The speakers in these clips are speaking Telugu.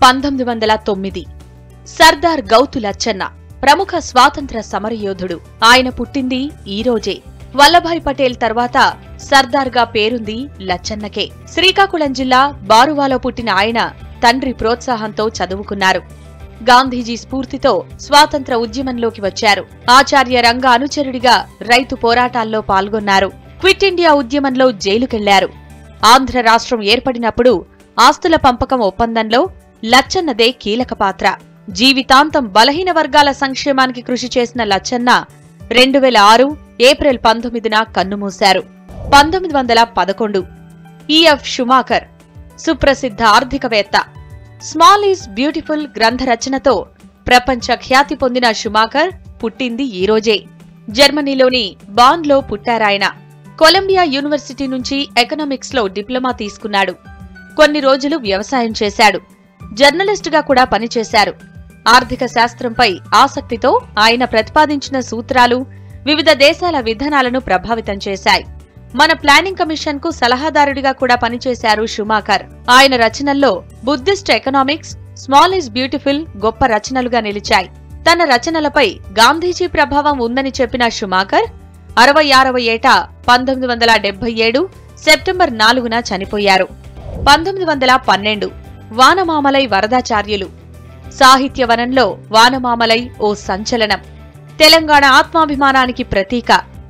పంతొమ్మిది వందల తొమ్మిది సర్దార్ గౌతు లచ్చన్న ప్రముఖ స్వాతంత్ర సమరయోధుడు ఆయన పుట్టింది ఈ రోజే వల్లభాయ్ పటేల్ తర్వాత సర్దార్గా పేరుంది లచ్చన్నకే శ్రీకాకుళం జిల్లా బారువాలో పుట్టిన ఆయన తండ్రి ప్రోత్సాహంతో చదువుకున్నారు గాంధీజీ స్ఫూర్తితో స్వాతంత్ర ఉద్యమంలోకి వచ్చారు ఆచార్య రంగ అనుచరుడిగా రైతు పోరాటాల్లో పాల్గొన్నారు క్విట్ ఇండియా ఉద్యమంలో జైలుకెళ్లారు ఆంధ్ర రాష్ట్రం ఏర్పడినప్పుడు ఆస్తుల పంపకం ఒప్పందంలో లచ్చన్నదే కీలక పాత్ర జీవితాంతం బలహీన వర్గాల సంక్షేమానికి కృషి చేసిన లచ్చన్న రెండు వేల ఆరు ఏప్రిల్ పంతొమ్మిదిన కన్నుమూశారు పంతొమ్మిది వందల పదకొండు ఈఎఫ్ షుమాకర్ సుప్రసిద్ధ ఆర్థికవేత్త స్మాల్ ఈజ్ బ్యూటిఫుల్ గ్రంథ రచనతో ప్రపంచ ఖ్యాతి పొందిన షుమాకర్ పుట్టింది ఈ రోజే జర్మనీలోని బాన్లో పుట్టారాయన కొలంబియా యూనివర్సిటీ నుంచి ఎకనామిక్స్ లో డిప్లొమా తీసుకున్నాడు కొన్ని రోజులు వ్యవసాయం చేశాడు జర్నలిస్టుగా కూడా పనిచేశారు ఆర్థిక శాస్త్రంపై ఆసక్తితో ఆయన ప్రతిపాదించిన సూత్రాలు వివిధ దేశాల విధానాలను ప్రభావితం చేశాయి మన ప్లానింగ్ కమిషన్ కు సలహాదారుడిగా కూడా పనిచేశారు షుమాకర్ ఆయన రచనల్లో Buddhist economics small is beautiful గొప్ప రచనలుగా నిలిచాయి తన రచనలపై గాంధీజీ ప్రభావం ఉందని చెప్పిన షుమాకర్ అరవై ఆరవ ఏట పంతొమ్మిది వందల డెబ్బై ఏడు సెప్టెంబర్ నాలుగున చనిపోయారు పంతొమ్మిది వందల పన్నెండు వానమామలై వరదాచార్యులు సాహిత్యవనంలో వానమామలై ఓ సంచలనం తెలంగాణ ఆత్మాభిమానానికి ప్రతీక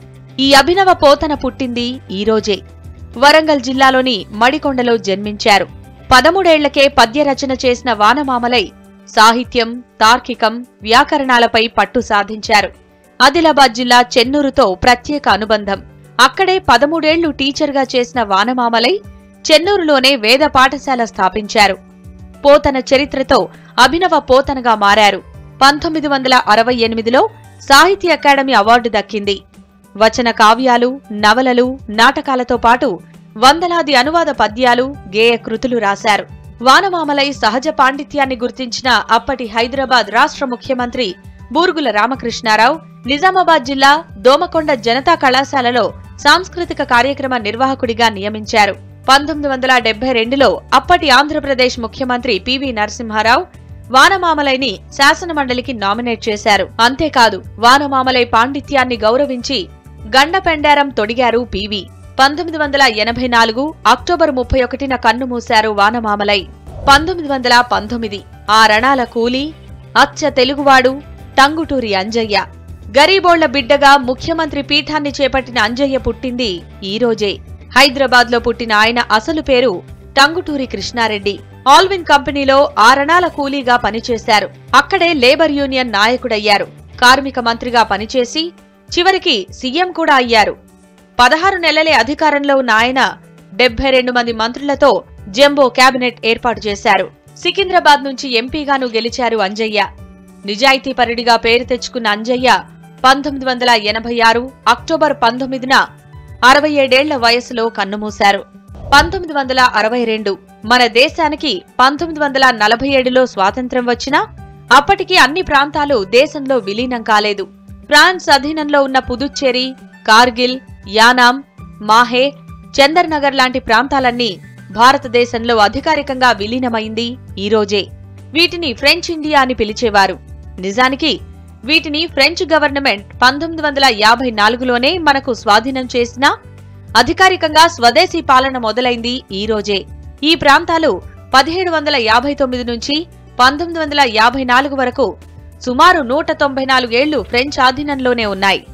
ఈ అభినవ పోతన పుట్టింది ఈ రోజే వరంగల్ జిల్లాలోని మడికొండలో జన్మించారు పదమూడేళ్లకే పద్య రచన చేసిన వానమామలై సాహిత్యం తార్కికం వ్యాకరణాలపై పట్టు సాధించారు ఆదిలాబాద్ జిల్లా చెన్నూరుతో ప్రత్యేక అనుబంధం అక్కడే పదమూడేళ్లు టీచర్గా చేసిన వానమామలై చెన్నూరులోనే వేద పాఠశాల స్థాపించారు పోతన చరిత్రతో అభినవ పోతనగా మారారు పంతొమ్మిది వందల అరవై ఎనిమిదిలో సాహిత్య అకాడమీ అవార్డు దక్కింది వచన కావ్యాలు నవలలు నాటకాలతో పాటు వందలాది అనువాద పద్యాలు గేయ కృతులు రాశారు వానమామలై సహజ పాండిత్యాన్ని గుర్తించిన అప్పటి హైదరాబాద్ రాష్ట్ర ముఖ్యమంత్రి బూర్గుల రామకృష్ణారావు నిజామాబాద్ జిల్లా దోమకొండ జనతా కళాశాలలో సాంస్కృతిక కార్యక్రమ నిర్వాహకుడిగా నియమించారు పంతొమ్మిది వందల డెబ్బై రెండులో అప్పటి ఆంధ్రప్రదేశ్ ముఖ్యమంత్రి పివి నరసింహారావు వానమామలైని శాసనమండలికి నామినేట్ చేశారు అంతేకాదు వానమామలై పాండిత్యాన్ని గౌరవించి గండపెండారం తొడిగారు పివి పంతొమ్మిది వందల ఎనభై నాలుగు అక్టోబర్ ముప్పై ఒకటిన కన్నుమూశారు వానమామలై పంతొమ్మిది వందల పంతొమ్మిది ఆ రణాల కూలి అచ్చ తెలుగువాడు టంగుటూరి అంజయ్య గరీబోళ్ల బిడ్డగా ముఖ్యమంత్రి పీఠాన్ని చేపట్టిన అంజయ్య పుట్టింది ఈ రోజే హైదరాబాద్లో పుట్టిన ఆయన అసలు పేరు టంగుటూరి కృష్ణారెడ్డి ఆల్విన్ కంపెనీలో ఆరణాల కూలీగా పనిచేశారు అక్కడే లేబర్ యూనియన్ నాయకుడయ్యారు కార్మిక మంత్రిగా పనిచేసి చివరికి సీఎం కూడా అయ్యారు పదహారు నెలలే అధికారంలో ఉన్న ఆయన డెబ్బై రెండు మంది మంత్రులతో జంబో కేబినెట్ ఏర్పాటు చేశారు సికింద్రాబాద్ నుంచి ఎంపీగాను గెలిచారు అంజయ్య నిజాయితీపరుడిగా పేరు తెచ్చుకున్న అంజయ్య పంతొమ్మిది వందల ఎనభై ఆరు అక్టోబర్ పంతొమ్మిదిన అరవై ఏడేళ్ల వయసులో కన్నుమూశారు పంతొమ్మిది వందల అరవై రెండు మన దేశానికి పంతొమ్మిది వందల నలభై ఏడులో స్వాతంత్ర్యం వచ్చినా అప్పటికి అన్ని ప్రాంతాలు దేశంలో విలీనం కాలేదు ఫ్రాన్స్ అధీనంలో ఉన్న పుదుచ్చేరి కార్గిల్ యానాం మాహే చందర్ నగర్ లాంటి ప్రాంతాలన్నీ భారతదేశంలో అధికారికంగా విలీనమైంది ఈ రోజే వీటిని ఫ్రెంచ్ ఇండియా అని పిలిచేవారు నిజానికి వీటిని ఫ్రెంచ్ గవర్నమెంట్ పంతొమ్మిది వందల యాభై నాలుగులోనే మనకు స్వాధీనం చేసినా అధికారికంగా స్వదేశీ పాలన మొదలైంది ఈ రోజే ఈ ప్రాంతాలు పదిహేడు వందల యాభై తొమ్మిది నుంచి పంతొమ్మిది వందల యాభై నాలుగు వరకు సుమారు నూట తొంభై నాలుగేళ్లు ఫ్రెంచ్ ఆధీనంలోనే ఉన్నాయి